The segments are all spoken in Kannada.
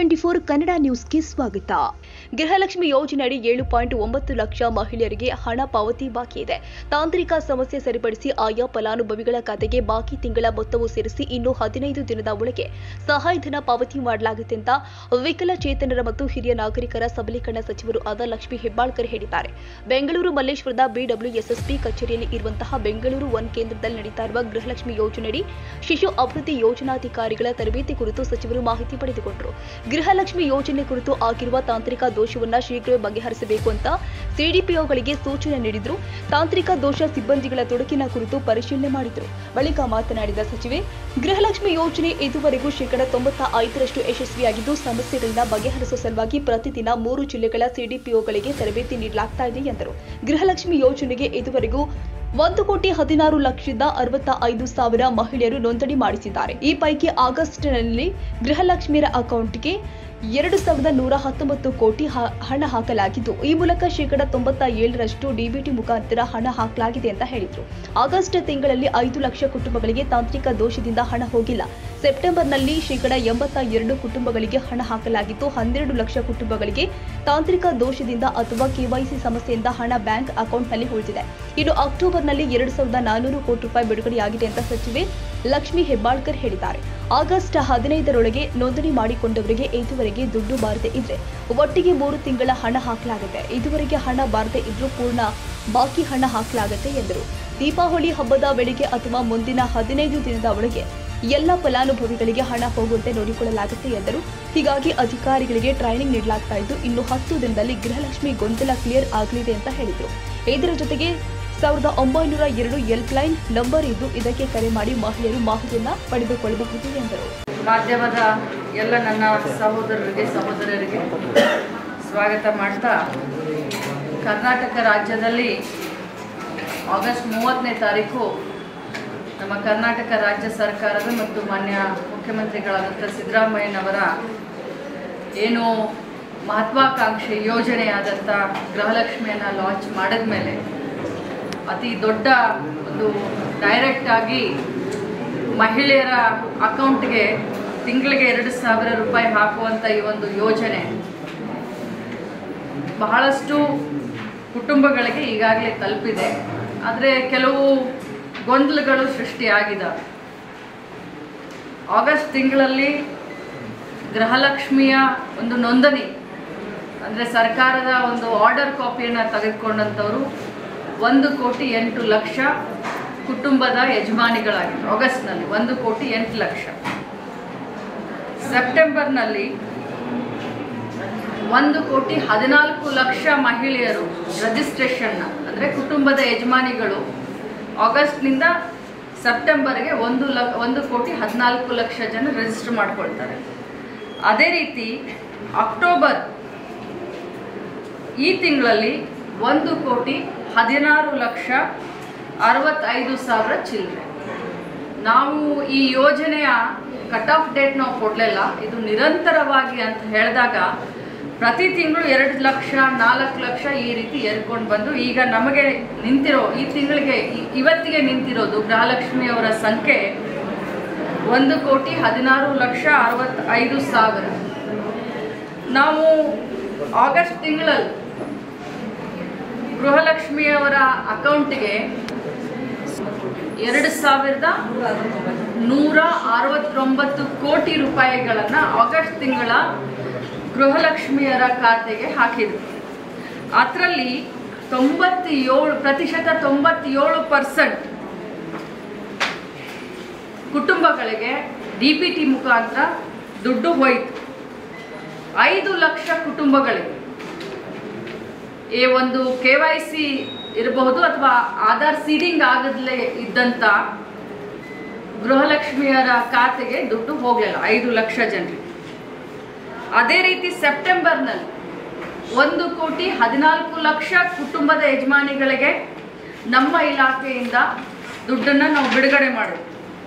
ಟ್ವೆಂಟಿ ಫೋರ್ ಕನ್ನಡ ನ್ಯೂಸ್ಗೆ ಸ್ವಾಗತ ಗೃಹಲಕ್ಷ್ಮಿ ಯೋಜನೆಯಡಿ ಏಳು ಪಾಯಿಂಟ್ ಒಂಬತ್ತು ಲಕ್ಷ ಮಹಿಳೆಯರಿಗೆ ಹಣ ಪಾವತಿ ಬಾಕಿ ಇದೆ ತಾಂತ್ರಿಕ ಸಮಸ್ಯೆ ಸರಿಪಡಿಸಿ ಆಯಾ ಫಲಾನುಭವಿಗಳ ಖಾತೆಗೆ ಬಾಕಿ ತಿಂಗಳ ಮೊತ್ತವು ಸೇರಿಸಿ ಇನ್ನು ಹದಿನೈದು ದಿನದ ಒಳಗೆ ಸಹಾಯಧನ ಪಾವತಿ ಮಾಡಲಾಗುತ್ತೆ ಅಂತ ವಿಕಲಚೇತನರ ಮತ್ತು ಹಿರಿಯ ನಾಗರಿಕರ ಸಬಲೀಕರಣ ಸಚಿವರು ಆದ ಲಕ್ಷ್ಮಿ ಹೆಬ್ಬಾಳ್ಕರ್ ಹೇಳಿದ್ದಾರೆ ಬೆಂಗಳೂರು ಮಲ್ಲೇಶ್ವರದ ಬಿಡಬ್ಲ್ಯೂಎಸ್ಎಸ್ಪಿ ಕಚೇರಿಯಲ್ಲಿ ಇರುವಂತಹ ಬೆಂಗಳೂರು ಒನ್ ಕೇಂದ್ರದಲ್ಲಿ ನಡೀತಾ ಇರುವ ಗೃಹಲಕ್ಷ್ಮಿ ಯೋಜನೆಯಡಿ ಶಿಶು ಅಭಿವೃದ್ಧಿ ಯೋಜನಾಧಿಕಾರಿಗಳ ತರಬೇತಿ ಕುರಿತು ಸಚಿವರು ಮಾಹಿತಿ ಪಡೆದುಕೊಂಡರು ಗೃಹಲಕ್ಷ್ಮಿ ಯೋಜನೆ ಕುರಿತು ಆಗಿರುವ ತಾಂತ್ರಿಕ ದೋಷವನ್ನ ಶೀಘ್ರವೇ ಬಗೆಹರಿಸಬೇಕು ಅಂತ ಸಿಡಿಪಿಒಗಳಿಗೆ ಸೂಚನೆ ನೀಡಿದ್ರು ತಾಂತ್ರಿಕ ದೋಷ ಸಿಬ್ಬಂದಿಗಳ ತೊಡಕಿನ ಕುರಿತು ಪರಿಶೀಲನೆ ಮಾಡಿದ್ರು ಬಳಿಕ ಮಾತನಾಡಿದ ಸಚಿವೆ ಗೃಹಲಕ್ಷ್ಮಿ ಯೋಜನೆ ಇದುವರೆಗೂ ಶೇಕಡ ತೊಂಬತ್ತ ಐದರಷ್ಟು ಯಶಸ್ವಿಯಾಗಿದ್ದು ಸಮಸ್ಯೆಗಳನ್ನ ಬಗೆಹರಿಸುವ ಸಲುವಾಗಿ ಪ್ರತಿದಿನ ಮೂರು ಜಿಲ್ಲೆಗಳ ಸಿಡಿಪಿಒಗಳಿಗೆ ತರಬೇತಿ ನೀಡಲಾಗ್ತಾ ಇದೆ ಎಂದರು ಗೃಹಲಕ್ಷ್ಮಿ ಯೋಜನೆಗೆ ಇದುವರೆಗೂ ಒಂದು ಕೋಟಿ ಹದಿನಾರು ಲಕ್ಷದ ಅರವತ್ತ ಐದು ಸಾವಿರ ಮಹಿಳೆಯರು ನೋಂದಣಿ ಮಾಡಿಸಿದ್ದಾರೆ ಈ ಪೈಕಿ ಆಗಸ್ಟ್ನಲ್ಲಿ ಗೃಹಲಕ್ಷ್ಮಿಯರ ಅಕೌಂಟ್ಗೆ ಎರಡು ಸಾವಿರದ ನೂರ ಹತ್ತೊಂಬತ್ತು ಕೋಟಿ ಹ- ಹಣ ಹಾಕಲಾಗಿದ್ದು ಈ ಮೂಲಕ ಶೇಕಡ ತೊಂಬತ್ತ ಏಳರಷ್ಟು ಡಿಬಿಟಿ ಮುಖಾಂತರ ಹಣ ಹಾಕಲಾಗಿದೆ ಅಂತ ಹೇಳಿದ್ರು ಆಗಸ್ಟ್ ತಿಂಗಳಲ್ಲಿ ಐದು ಲಕ್ಷ ಕುಟುಂಬಗಳಿಗೆ ತಾಂತ್ರಿಕ ದೋಷದಿಂದ ಹಣ ಹೋಗಿಲ್ಲ ಸೆಪ್ಟೆಂಬರ್ನಲ್ಲಿ ಶೇಕಡ ಎಂಬತ್ತ ಎರಡು ಕುಟುಂಬಗಳಿಗೆ ಹಣ ಹಾಕಲಾಗಿದ್ದು ಹನ್ನೆರಡು ಲಕ್ಷ ಕುಟುಂಬಗಳಿಗೆ ತಾಂತ್ರಿಕ ದೋಷದಿಂದ ಅಥವಾ ಕೆವೈಸಿ ಸಮಸ್ಯೆಯಿಂದ ಹಣ ಬ್ಯಾಂಕ್ ಅಕೌಂಟ್ನಲ್ಲಿ ಉಳಿದಿದೆ ಇನ್ನು ಅಕ್ಟೋಬರ್ನಲ್ಲಿ ಎರಡು ಸಾವಿರದ ನಾನ್ನೂರು ಕೋಟಿ ರೂಪಾಯಿ ಬಿಡುಗಡೆಯಾಗಿದೆ ಅಂತ ಸಚಿವೆ ಲಕ್ಷ್ಮಿ ಹೆಬ್ಬಾಳ್ಕರ್ ಹೇಳಿದ್ದಾರೆ ಆಗಸ್ಟ್ ಹದಿನೈದರೊಳಗೆ ನೋಂದಣಿ ಮಾಡಿಕೊಂಡವರಿಗೆ ಇದುವರೆಗೆ ದುಡ್ಡು ಬಾರದೆ ಇದ್ರೆ ಒಟ್ಟಿಗೆ ಮೂರು ತಿಂಗಳ ಹಣ ಹಾಕಲಾಗುತ್ತೆ ಇದುವರೆಗೆ ಹಣ ಬಾರದೆ ಇದ್ರೂ ಪೂರ್ಣ ಬಾಕಿ ಹಣ ಹಾಕಲಾಗುತ್ತೆ ಎಂದರು ದೀಪಾವಳಿ ಹಬ್ಬದ ವೇಳೆಗೆ ಅಥವಾ ಮುಂದಿನ ಹದಿನೈದು ದಿನದ ಒಳಗೆ ಎಲ್ಲ ಫಲಾನುಭವಿಗಳಿಗೆ ಹಣ ಹೋಗುವಂತೆ ನೋಡಿಕೊಳ್ಳಲಾಗುತ್ತೆ ಎಂದರು ಹೀಗಾಗಿ ಅಧಿಕಾರಿಗಳಿಗೆ ಟ್ರೈನಿಂಗ್ ನೀಡಲಾಗ್ತಾ ಇದ್ದು ಇನ್ನು ಹತ್ತು ದಿನದಲ್ಲಿ ಗೃಹಲಕ್ಷ್ಮಿ ಗೊಂದಲ ಕ್ಲಿಯರ್ ಆಗಲಿದೆ ಅಂತ ಹೇಳಿದರು ಇದರ ಜೊತೆಗೆ ಸಾವಿರದ ಒಂಬೈನೂರ ಎರಡು ಹೆಲ್ಪ್ ಲೈನ್ ನಂಬರ್ ಇದ್ದು ಇದಕ್ಕೆ ಕರೆ ಮಾಡಿ ಮಹಿಳೆಯರು ಮಾಹಿತಿಯನ್ನ ಪಡೆದುಕೊಳ್ಳಬಹುದು ಎಂದರು ಮಾಧ್ಯಮದ ಎಲ್ಲ ನನ್ನ ಸಹೋದರರಿಗೆ ಸಹೋದರರಿಗೆ ಸ್ವಾಗತ ಮಾಡ್ತಾ ಕರ್ನಾಟಕ ರಾಜ್ಯದಲ್ಲಿ ಆಗಸ್ಟ್ ಮೂವತ್ತನೇ ತಾರೀಕು ನಮ್ಮ ಕರ್ನಾಟಕ ರಾಜ್ಯ ಸರ್ಕಾರದ ಮತ್ತು ಮಾನ್ಯ ಮುಖ್ಯಮಂತ್ರಿಗಳಾದಂಥ ಸಿದ್ದರಾಮಯ್ಯನವರ ಏನು ಮಹತ್ವಾಕಾಂಕ್ಷಿ ಯೋಜನೆಯಾದಂಥ ಗೃಹಲಕ್ಷ್ಮಿಯನ್ನು ಲಾಂಚ್ ಮಾಡಿದ ಮೇಲೆ ಅತಿ ದೊಡ್ಡ ಒಂದು ಡೈರೆಕ್ಟ್ ಆಗಿ ಮಹಿಳೆಯರ ಅಕೌಂಟ್ಗೆ ತಿಂಗಳಿಗೆ ಎರಡು ಸಾವಿರ ರೂಪಾಯಿ ಹಾಕುವಂಥ ಈ ಒಂದು ಯೋಜನೆ ಬಹಳಷ್ಟು ಕುಟುಂಬಗಳಿಗೆ ಈಗಾಗಲೇ ತಲುಪಿದೆ ಆದರೆ ಕೆಲವು ಗೊಂದಲಗಳು ಸೃಷ್ಟಿಯಾಗಿದ್ದಾವೆ ಆಗಸ್ಟ್ ತಿಂಗಳಲ್ಲಿ ಗೃಹಲಕ್ಷ್ಮಿಯ ಒಂದು ನೋಂದಣಿ ಅಂದರೆ ಸರ್ಕಾರದ ಒಂದು ಆರ್ಡರ್ ಕಾಪಿಯನ್ನು ತೆಗೆದುಕೊಂಡಂಥವರು ಒಂದು ಕೋಟಿ ಎಂಟು ಲಕ್ಷ ಕುಟುಂಬದ ಯಜಮಾನಿಗಳಾಗಿದ್ದರು ಆಗಸ್ಟ್ನಲ್ಲಿ ಒಂದು ಕೋಟಿ ಎಂಟು ಲಕ್ಷ ಸೆಪ್ಟೆಂಬರ್ನಲ್ಲಿ ಒಂದು ಕೋಟಿ ಹದಿನಾಲ್ಕು ಲಕ್ಷ ಮಹಿಳೆಯರು ರಿಜಿಸ್ಟ್ರೇಷನ್ನ ಅಂದರೆ ಕುಟುಂಬದ ಯಜಮಾನಿಗಳು ಆಗಸ್ಟ್ನಿಂದ ಸೆಪ್ಟೆಂಬರ್ಗೆ ಒಂದು ಲ ಒಂದು ಕೋಟಿ ಹದಿನಾಲ್ಕು ಲಕ್ಷ ಜನ ರಿಜಿಸ್ಟರ್ ಮಾಡ್ಕೊಳ್ತಾರೆ ಅದೇ ರೀತಿ ಅಕ್ಟೋಬರ್ ಈ ತಿಂಗಳಲ್ಲಿ ಒಂದು ಕೋಟಿ ಹದಿನಾರು ಲಕ್ಷ ಅರವತ್ತೈದು ಸಾವಿರ ಚಿಲ್ಲರೆ ನಾವು ಈ ಯೋಜನೆಯ ಕಟ್ ಆಫ್ ಡೇಟ್ ನಾವು ಕೊಡಲಿಲ್ಲ ಇದು ನಿರಂತರವಾಗಿ ಅಂತ ಹೇಳಿದಾಗ ಪ್ರತಿ ತಿಂಗಳು ಎರಡು ಲಕ್ಷ ನಾಲ್ಕು ಲಕ್ಷ ಈ ರೀತಿ ಏರ್ಕೊಂಡು ಬಂದು ಈಗ ನಮಗೆ ನಿಂತಿರೋ ಈ ತಿಂಗಳಿಗೆ ಇ- ಇವತ್ತಿಗೆ ನಿಂತಿರೋದು ಗೃಹಲಕ್ಷ್ಮಿ ಅವರ ಸಂಖ್ಯೆ ಒಂದು ಕೋಟಿ ಹದಿನಾರು ಲಕ್ಷ ಅರವತ್ತೈದು ಸಾವಿರ ನಾವು ಆಗಸ್ಟ್ ತಿಂಗಳಲ್ಲಿ ಗೃಹಲಕ್ಷ್ಮಿಯವರ ಅಕೌಂಟ್ಗೆ ಎರಡು ಸಾವಿರದ ನೂರ ಅರವತ್ತೊಂಬತ್ತು ಕೋಟಿ ರೂಪಾಯಿಗಳನ್ನು ಆಗಸ್ಟ್ ತಿಂಗಳ ಗೃಹಲಕ್ಷ್ಮಿಯರ ಖಾತೆಗೆ ಹಾಕಿದರು ಅದರಲ್ಲಿ ತೊಂಬತ್ತೇಳು ಪ್ರತಿಶತ ತೊಂಬತ್ತೇಳು ಪರ್ಸೆಂಟ್ ಕುಟುಂಬಗಳಿಗೆ ಡಿ ಪಿ ಟಿ ಮುಖಾಂತರ ದುಡ್ಡು ಹೋಯಿತು ಐದು ಲಕ್ಷ ಕುಟುಂಬಗಳಿಗೆ ಈ ಒಂದು ಕೆ ವೈ ಸಿ ಇರಬಹುದು ಅಥವಾ ಆಧಾರ್ ಸೀಡಿಂಗ್ ಆಗದಲೇ ಇದ್ದಂಥ ಗೃಹಲಕ್ಷ್ಮಿಯರ ಖಾತೆಗೆ ದುಡ್ಡು ಹೋಗಲಿಲ್ಲ ಐದು ಲಕ್ಷ ಜನರಿಗೆ ಅದೇ ರೀತಿ ಸೆಪ್ಟೆಂಬರ್ನಲ್ಲಿ ಒಂದು ಕೋಟಿ ಹದಿನಾಲ್ಕು ಲಕ್ಷ ಕುಟುಂಬದ ಯಜಮಾನಿಗಳಿಗೆ ನಮ್ಮ ಇಲಾಖೆಯಿಂದ ದುಡ್ಡನ್ನು ನಾವು ಬಿಡುಗಡೆ ಮಾಡಿದ್ವಿ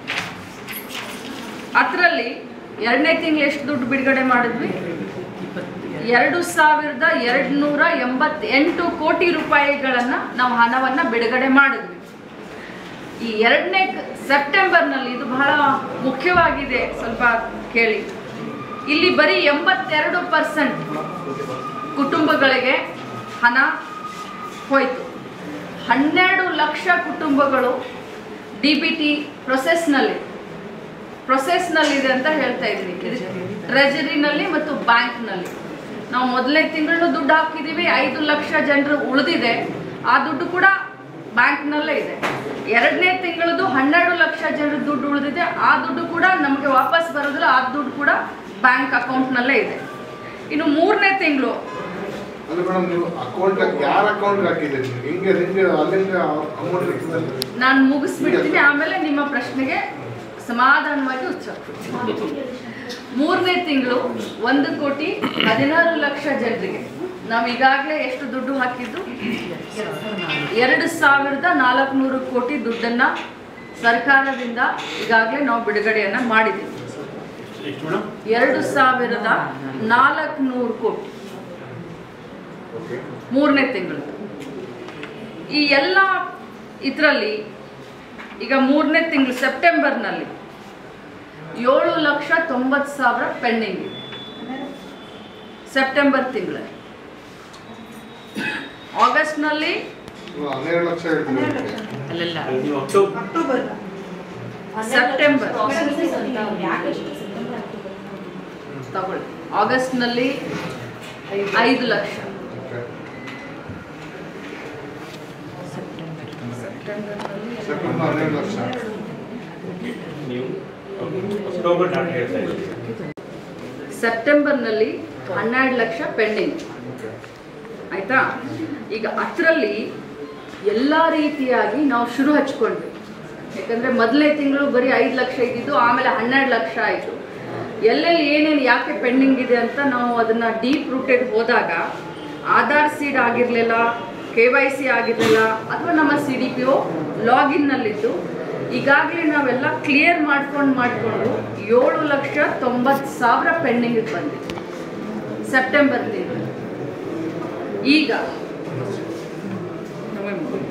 ಅದರಲ್ಲಿ ಎರಡನೇ ತಿಂಗಳು ಎಷ್ಟು ದುಡ್ಡು ಬಿಡುಗಡೆ ಮಾಡಿದ್ವಿ ಎರಡು ಸಾವಿರದ ಎರಡು ನೂರ ಎಂಬತ್ತೆಂಟು ಕೋಟಿ ರೂಪಾಯಿಗಳನ್ನು ನಾವು ಹಣವನ್ನು ಬಿಡುಗಡೆ ಮಾಡಿದ್ವಿ ಈ ಎರಡನೇ ಸೆಪ್ಟೆಂಬರ್ನಲ್ಲಿ ಇದು ಬಹಳ ಮುಖ್ಯವಾಗಿದೆ ಸ್ವಲ್ಪ ಕೇಳಿ ಇಲ್ಲಿ ಬರೀ ಎಂಬತ್ತೆರಡು ಪರ್ಸೆಂಟ್ ಕುಟುಂಬಗಳಿಗೆ ಹಣ ಹೋಯಿತು ಹನ್ನೆರಡು ಲಕ್ಷ ಕುಟುಂಬಗಳು ಡಿ ಬಿ ಟಿ ಪ್ರೊಸೆಸ್ನಲ್ಲಿ ಪ್ರೊಸೆಸ್ನಲ್ಲಿದೆ ಅಂತ ಹೇಳ್ತಾ ಇದ್ದೀನಿ ಟ್ರೆಜರಿನಲ್ಲಿ ಮತ್ತು ಬ್ಯಾಂಕ್ನಲ್ಲಿ ನಾವು ಮೊದಲನೇ ತಿಂಗಳು ದುಡ್ಡು ಹಾಕಿದ್ದೀವಿ ಐದು ಲಕ್ಷ ಜನರು ಉಳಿದಿದೆ ಆ ದುಡ್ಡು ಕೂಡ ಬ್ಯಾಂಕ್ನಲ್ಲೇ ಇದೆ ಎರಡನೇ ತಿಂಗಳದು ಹನ್ನೆರಡು ಲಕ್ಷ ಜನರ ದುಡ್ಡು ಉಳಿದಿದೆ ಆ ದುಡ್ಡು ಕೂಡ ನಮಗೆ ವಾಪಸ್ ಬರೋದಿಲ್ಲ ಆ ದುಡ್ಡು ಕೂಡ ಬ್ಯಾಂಕ್ ಅಕೌಂಟ್ನಲ್ಲೇ ಇದೆ ಇನ್ನು ಮೂರನೇ ತಿಂಗಳು ಅಲ್ಲ ಮೇಡಮ್ ನೀವು ಅಕೌಂಟ್ ಯಾರ ಅಕೌಂಟ್ ಹಾಕಿದ್ದೀರಿ ನೀವು? ಹಿಂಗೆ ಹಿಂಗೆ ಅಲ್ಲಿಂದ ಅಮೌಂಟ್ ಇರ್ತದೆ ನಾನು ಮುಗಿಸ್ಬಿಡ್ತೀನಿ ಆಮೇಲೆ ನಿಮ್ಮ ಪ್ರಶ್ನೆಗೆ ಸಮಾಧಾನವಾಗಿ ಉತ್ತರ ಕೊಡ್ತೀನಿ. ಮೂರನೇ ತಿಂಗಳು ಒಂದು ಕೋಟಿ ಹದಿನಾರು ಲಕ್ಷ ಜನರಿಗೆ ನಾವು ಈಗಾಗಲೇ ಎಷ್ಟು ದುಡ್ಡು ಹಾಕಿದ್ದು ಎರಡು ಸಾವಿರದ ನಾಲ್ಕುನೂರು ಕೋಟಿ ದುಡ್ಡನ್ನ ಸರ್ಕಾರದಿಂದ ಈಗಾಗಲೇ ನಾವು ಬಿಡುಗಡೆಯನ್ನ ಮಾಡಿದ್ದೀವಿ ಎಷ್ಟು ಮೇಡಮ್ ಎರಡು ಸಾವಿರದ ನಾಲ್ಕುನೂರು ಕೋಟಿ ಓಕೆ ಮೂರನೇ ತಿಂಗಳು ಈ ಎಲ್ಲ ಇದರಲ್ಲಿ ಈಗ ಮೂರನೇ ತಿಂಗಳು ಸೆಪ್ಟೆಂಬರ್ನಲ್ಲಿ ಏಳು ಲಕ್ಷ ತೊಂಬತ್ತು ಸಾವಿರ ಪೆಂಡಿಂಗ್ ಇದೆ ಸೆಪ್ಟೆಂಬರ್ ತಿಂಗಳಲ್ಲಿ ಆಗಸ್ಟ್ನಲ್ಲಿ ನೀವು ಹನ್ನೆರಡು ಲಕ್ಷ ಹೇಳ್ತೀರಿ ಅಲ್ಲಲ್ಲ ನೀವು ಅಕ್ಟೋಬರ್ ಸೆಪ್ಟೆಂಬರ್ ತಗೊಳ್ಳಿ ಆಗಸ್ಟ್ನಲ್ಲಿ ಐದು ಲಕ್ಷ ಓಕೆ ಸೆಪ್ಟೆಂಬರ್ನಲ್ಲಿ ಸೆಪ್ಟೆಂಬರ್ ಹನ್ನೆರಡು ಲಕ್ಷ ನೀವು ಅಕ್ಟೋಬರ್ ಡಾಟಾ ಹೇಳ್ತಾ ಇದ್ದೀರಿ ಸೆಪ್ಟೆಂಬರ್ನಲ್ಲಿ ಹನ್ನೆರಡು ಲಕ್ಷ ಪೆಂಡಿಂಗ್ ಓಕೆ ಆಯ್ತಾ ಈಗ ಅದರಲ್ಲಿ ಎಲ್ಲ ರೀತಿಯಾಗಿ ನಾವು ಶುರು ಹಚ್ಕೊಂಡ್ವಿ ಯಾಕಂದ್ರೆ ಮೊದಲನೇ ತಿಂಗಳು ಬರೀ ಐದು ಲಕ್ಷ ಇದ್ದಿದ್ದು ಆಮೇಲೆ ಹನ್ನೆರಡು ಲಕ್ಷ ಆಯಿತು ಎಲ್ಲೆಲ್ಲಿ ಏನೇನು ಯಾಕೆ ಪೆಂಡಿಂಗ್ ಇದೆ ಅಂತ ನಾವು ಅದನ್ನ ಡೀಪ್ ರೂಟೆಡ್ ಹೋದಾಗ ಆಧಾರ್ ಸೀಡ್ ಆಗಿರಲಿಲ್ಲ ಕೆ ವೈ ಸಿ ಆಗಿರಲಿಲ್ಲ ಅಥವಾ ನಮ್ಮ ಸಿ ಡಿ ಪಿ ಒ ಲಾಗಿನ್ನಲ್ಲಿದ್ದು ಈಗಾಗಲೇ ನಾವೆಲ್ಲ ಕ್ಲಿಯರ್ ಮಾಡ್ಕೊಂಡು ಮಾಡಿಕೊಂಡು ಏಳು ಲಕ್ಷ ತೊಂಬತ್ತು ಸಾವಿರ ಪೆಂಡಿಂಗ್ ಬಂದಿದೆ ಸೆಪ್ಟೆಂಬರ್ ತಿಂಗಳು ಈಗ ನವೆಂಬರ್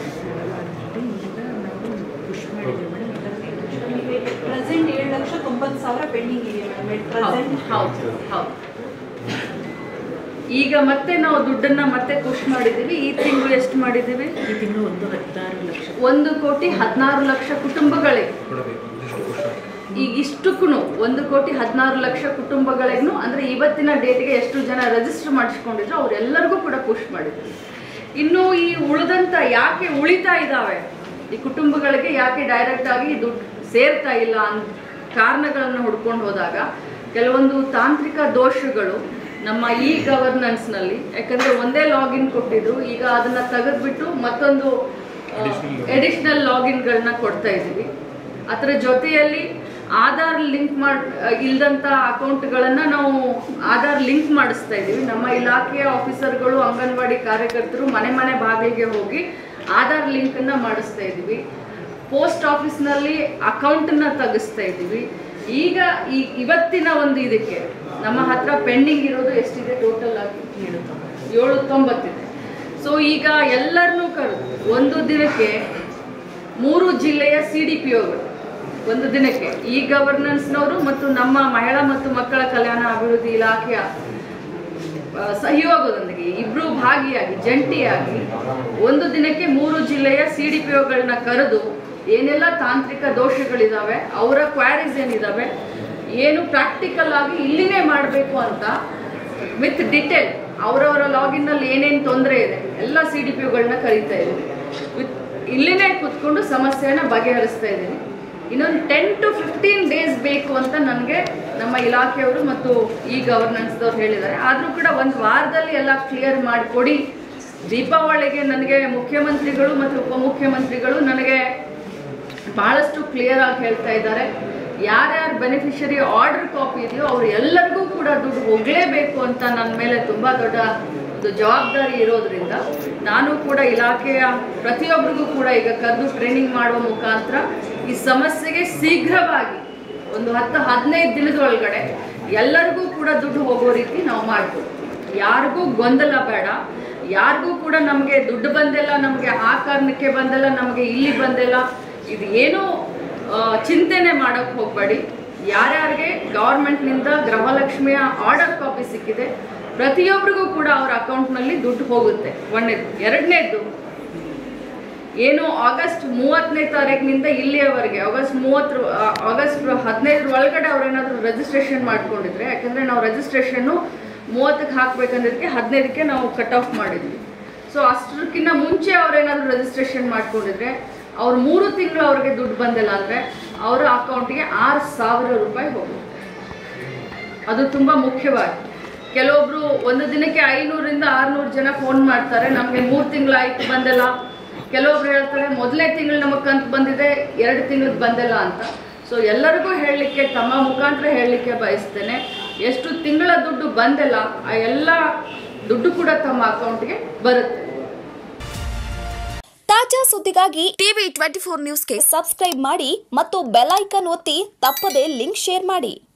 ಪ್ರೆಸೆಂಟ್ ಏಳು ಲಕ್ಷ ತೊಂಬತ್ತು ಸಾವಿರ ಪೆಂಡಿಂಗ್ ಇದೆ ಮೇಡಮ್ ಪ್ರೆಸೆಂಟ್ ಹೌದು ಹೌದು ಈಗ ಮತ್ತೆ ನಾವು ದುಡ್ಡನ್ನ ಮತ್ತೆ ಪುಷ್ ಮಾಡಿದ್ದೀವಿ ಈ ತಿಂಗಳು ಎಷ್ಟು ಮಾಡಿದ್ದೀವಿ ಈ ತಿಂಗಳು ಒಂದು ಹತ್ತಾರು ಲಕ್ಷ ಒಂದು ಕೋಟಿ ಹದಿನಾರು ಲಕ್ಷ ಕುಟುಂಬಗಳಿಗೆ ಈಗ ಇಷ್ಟಕ್ಕೂ ಒಂದು ಕೋಟಿ ಹದಿನಾರು ಲಕ್ಷ ಕುಟುಂಬಗಳಿಗೂ ಅಂದ್ರೆ ಇವತ್ತಿನ ಡೇಟ್ಗೆ ಎಷ್ಟು ಜನ ರಿಜಿಸ್ಟರ್ ಮಾಡಿಸ್ಕೊಂಡಿದ್ರು ಅವರೆಲ್ಲರಿಗೂ ಕೂಡ ಪುಷ್ ಮಾಡಿದ್ವಿ ಇನ್ನು ಈ ಉಳಿದಂತ ಯಾಕೆ ಉಳಿತಾ ಇದ್ದಾವೆ ಈ ಕುಟುಂಬಗಳಿಗೆ ಯಾಕೆ ಡೈರೆಕ್ಟ್ ಆಗಿ ದುಡ್ಡು ಸೇರ್ತಾ ಇಲ್ಲ ಅಂತ ಕಾರಣಗಳನ್ನು ಹುಡ್ಕೊಂಡು ಹೋದಾಗ ಕೆಲವೊಂದು ತಾಂತ್ರಿಕ ದೋಷಗಳು ನಮ್ಮ ಇ ಗವರ್ನೆನ್ಸ್ನಲ್ಲಿ ಯಾಕಂದ್ರೆ ಒಂದೇ ಲಾಗಿನ್ ಕೊಟ್ಟಿದ್ರು ಈಗ ಅದನ್ನ ತೆಗೆದ್ಬಿಟ್ಟು ಮತ್ತೊಂದು ಎಡಿಷನಲ್ ಲಾಗಿನ್ಗಳನ್ನ ಕೊಡ್ತಾ ಇದ್ದೀವಿ ಅದರ ಜೊತೆಯಲ್ಲಿ ಆಧಾರ್ ಲಿಂಕ್ ಮಾಡ್ ಇಲ್ದಂಥ ಅಕೌಂಟ್ಗಳನ್ನು ನಾವು ಆಧಾರ್ ಲಿಂಕ್ ಮಾಡಿಸ್ತಾ ಇದ್ದೀವಿ ನಮ್ಮ ಇಲಾಖೆಯ ಆಫೀಸರ್ಗಳು ಅಂಗನವಾಡಿ ಕಾರ್ಯಕರ್ತರು ಮನೆ ಮನೆ ಬಾಗಿಲಿಗೆ ಹೋಗಿ ಆಧಾರ್ ಲಿಂಕನ್ನು ಮಾಡಿಸ್ತಾ ಇದ್ದೀವಿ ಪೋಸ್ಟ್ ಆಫೀಸ್ನಲ್ಲಿ ಅಕೌಂಟನ್ನ ತೆಗಿಸ್ತಾ ಇದ್ದೀವಿ ಈಗ ಈ ಇವತ್ತಿನ ಒಂದು ಇದಕ್ಕೆ ನಮ್ಮ ಹತ್ರ ಪೆಂಡಿಂಗ್ ಇರೋದು ಎಷ್ಟಿದೆ ಟೋಟಲ್ ಆಗಿ ಏಳು ತೊಂಬತ್ತಿದೆ ಸೊ ಈಗ ಎಲ್ಲರನ್ನೂ ಕರೆದು ಒಂದು ದಿನಕ್ಕೆ ಮೂರು ಜಿಲ್ಲೆಯ ಸಿ ಡಿ ಪಿ ಒಗಳು ಒಂದು ದಿನಕ್ಕೆ ಈ ಗವರ್ನೆನ್ಸ್ನವರು ಮತ್ತು ನಮ್ಮ ಮಹಿಳಾ ಮತ್ತು ಮಕ್ಕಳ ಕಲ್ಯಾಣ ಅಭಿವೃದ್ಧಿ ಇಲಾಖೆಯ ಆ, ಸಹಯೋಗದೊಂದಿಗೆ ಇಬ್ರು ಭಾಗಿಯಾಗಿ ಜಂಟಿಯಾಗಿ ಒಂದು ದಿನಕ್ಕೆ ಮೂರು ಜಿಲ್ಲೆಯ ಸಿ ಡಿ ಪಿ ಒಗಳನ್ನ ಕರೆದು ಏನೆಲ್ಲ ತಾಂತ್ರಿಕ ದೋಷಗಳಿದಾವೆ ಅವರ ಕ್ವಾರೀಸ್ ಏನಿದಾವೆ ಏನು ಪ್ರಾಕ್ಟಿಕಲ್ ಆಗಿ ಇಲ್ಲಿನೇ ಮಾಡಬೇಕು ಅಂತ ವಿತ್ ಡಿಟೇಲ್ ಅವರವರ ಲಾಗಿನ್ನಲ್ಲಿ ಏನೇನು ತೊಂದರೆ ಇದೆ ಎಲ್ಲ ಸಿ ಡಿ ಪಿ ಒಗಳನ್ನ ಕರೀತಾ ಇದ್ದೀವಿ ವಿತ್ ಇಲ್ಲಿನೇ ಕೂತ್ಕೊಂಡು ಸಮಸ್ಯೆನ ಬಗೆಹರಿಸ್ತಾ ಇದ್ದೀನಿ ಇನ್ನೊಂದು ಟೆನ್ ಟು ಫಿಫ್ಟೀನ್ ಡೇಸ್ ಬೇಕು ಅಂತ ನನಗೆ ನಮ್ಮ ಇಲಾಖೆಯವರು ಮತ್ತು ಈ ಗವರ್ನೆನ್ಸ್ದವ್ರು ಹೇಳಿದ್ದಾರೆ ಆದರೂ ಕೂಡ ಒಂದು ವಾರದಲ್ಲಿ ಎಲ್ಲ ಕ್ಲಿಯರ್ ಮಾಡಿಕೊಡಿ ದೀಪಾವಳಿಗೆ ನನಗೆ ಮುಖ್ಯಮಂತ್ರಿಗಳು ಮತ್ತು ಉಪಮುಖ್ಯಮಂತ್ರಿಗಳು ನನಗೆ ಬಹಳಷ್ಟು ಕ್ಲಿಯರ್ ಆಗಿ ಹೇಳ್ತಾ ಇದ್ದಾರೆ ಯಾರ್ಯಾರು ಬೆನಿಫಿಷರಿ ಆರ್ಡರ್ ಕಾಪಿ ಇದೆಯೋ ಅವ್ರು ಎಲ್ಲರಿಗೂ ಕೂಡ ದುಡ್ಡು ಹೋಗಲೇಬೇಕು ಅಂತ ನನ್ನ ಮೇಲೆ ತುಂಬ ದೊಡ್ಡ ಒಂದು ಜವಾಬ್ದಾರಿ ಇರೋದ್ರಿಂದ ನಾನು ಕೂಡ ಇಲಾಖೆಯ ಪ್ರತಿಯೊಬ್ಬರಿಗೂ ಕೂಡ ಈಗ ಕರೆದು ಟ್ರೈನಿಂಗ್ ಮಾಡುವ ಮುಖಾಂತರ ಈ ಸಮಸ್ಯೆಗೆ ಶೀಘ್ರವಾಗಿ ಒಂದು ಹತ್ತು ಹದಿನೈದು ದಿನದೊಳಗಡೆ ಎಲ್ಲರಿಗೂ ಕೂಡ ದುಡ್ಡು ಹೋಗೋ ರೀತಿ ನಾವು ಮಾಡ್ಬೋದು ಯಾರಿಗೂ ಗೊಂದಲ ಬೇಡ ಯಾರಿಗೂ ಕೂಡ ನಮಗೆ ದುಡ್ಡು ಬಂದಿಲ್ಲ ನಮಗೆ ಆ ಕಾರಣಕ್ಕೆ ಬಂದಿಲ್ಲ ನಮಗೆ ಇಲ್ಲಿ ಬಂದಿಲ್ಲ ಇದು ಏನೂ ಆ, ಚಿಂತೆನೆ ಮಾಡೋಕ್ಕೆ ಹೋಗಬೇಡಿ ಯಾರ್ಯಾರಿಗೆ ಗೌರ್ಮೆಂಟ್ನಿಂದ ಗೃಹಲಕ್ಷ್ಮಿಯ ಆರ್ಡರ್ ಕಾಪಿ ಸಿಕ್ಕಿದೆ ಪ್ರತಿಯೊಬ್ಬರಿಗೂ ಕೂಡ ಅವ್ರ ಅಕೌಂಟ್ನಲ್ಲಿ ದುಡ್ಡು ಹೋಗುತ್ತೆ ಒಂದನೇದು ಎರಡನೇದು ಏನು ಆಗಸ್ಟ್ ಮೂವತ್ತನೇ ತಾರೀಕಿನಿಂದ ಇಲ್ಲಿಯವರೆಗೆ ಆಗಸ್ಟ್ ಮೂವತ್ತರ ಆ, ಆಗಸ್ಟ್ ಹದಿನೈದರ ಒಳಗಡೆ ಅವ್ರೇನಾದರೂ ರಿಜಿಸ್ಟ್ರೇಷನ್ ಮಾಡ್ಕೊಂಡಿದ್ರೆ ಯಾಕಂದರೆ ನಾವು ರಿಜಿಸ್ಟ್ರೇಷನ್ನು ಮೂವತ್ತಕ್ಕೆ ಹಾಕ್ಬೇಕಂದಿದ್ದಕ್ಕೆ ಹದಿನೈದಕ್ಕೆ ನಾವು ಕಟ್ ಆಫ್ ಮಾಡಿದ್ವಿ ಸೊ ಅಷ್ಟಕ್ಕಿಂತ ಮುಂಚೆ ಅವ್ರೇನಾದರೂ ರಿಜಿಸ್ಟ್ರೇಷನ್ ಮಾಡ್ಕೊಂಡಿದ್ರೆ ಅವ್ರು ಮೂರು ತಿಂಗಳು ಅವ್ರಿಗೆ ದುಡ್ಡು ಬಂದಿಲ್ಲ ಅಂದರೆ ಅವರ ಅಕೌಂಟಿಗೆ ಆರು ಸಾವಿರ ರೂಪಾಯಿ ಹೋಗುತ್ತೆ ಅದು ತುಂಬ ಮುಖ್ಯವಾಗಿ ಕೆಲವೊಬ್ರು ಒಂದು ದಿನಕ್ಕೆ ಐನೂರಿಂದ ಆರುನೂರು ಜನ ಫೋನ್ ಮಾಡ್ತಾರೆ ನಮಗೆ ಮೂರು ತಿಂಗಳು ಆಯ್ತು ಬಂದಿಲ್ಲ ಕೆಲವೊಬ್ರು ಹೇಳ್ತಾರೆ ಮೊದಲನೇ ತಿಂಗಳು ನಮಗೆ ಕಂತು ಬಂದಿದೆ ಎರಡು ತಿಂಗಳದ್ದು ಬಂದಿಲ್ಲ ಅಂತ ಸೊ ಎಲ್ಲರಿಗೂ ಹೇಳಲಿಕ್ಕೆ ತಮ್ಮ ಮುಖಾಂತರ ಹೇಳಲಿಕ್ಕೆ ಬಯಸ್ತೇನೆ ಎಷ್ಟು ತಿಂಗಳ ದುಡ್ಡು ಬಂದಿಲ್ಲ ಆ ಎಲ್ಲ ದುಡ್ಡು ಕೂಡ ತಮ್ಮ ಅಕೌಂಟ್ಗೆ ಬರುತ್ತೆ ತಾಜಾ ಸುದ್ದಿಗಾಗಿ ಟಿವಿ ಟ್ವೆಂಟಿ ಫೋರ್ ನ್ಯೂಸ್ಗೆ ಸಬ್ಸ್ಕ್ರೈಬ್ ಮಾಡಿ ಮತ್ತು ಬೆಲ್ ಐಕಾನ್ ಒತ್ತಿ ತಪ್ಪದೇ ಲಿಂಕ್ ಶೇರ್ ಮಾಡಿ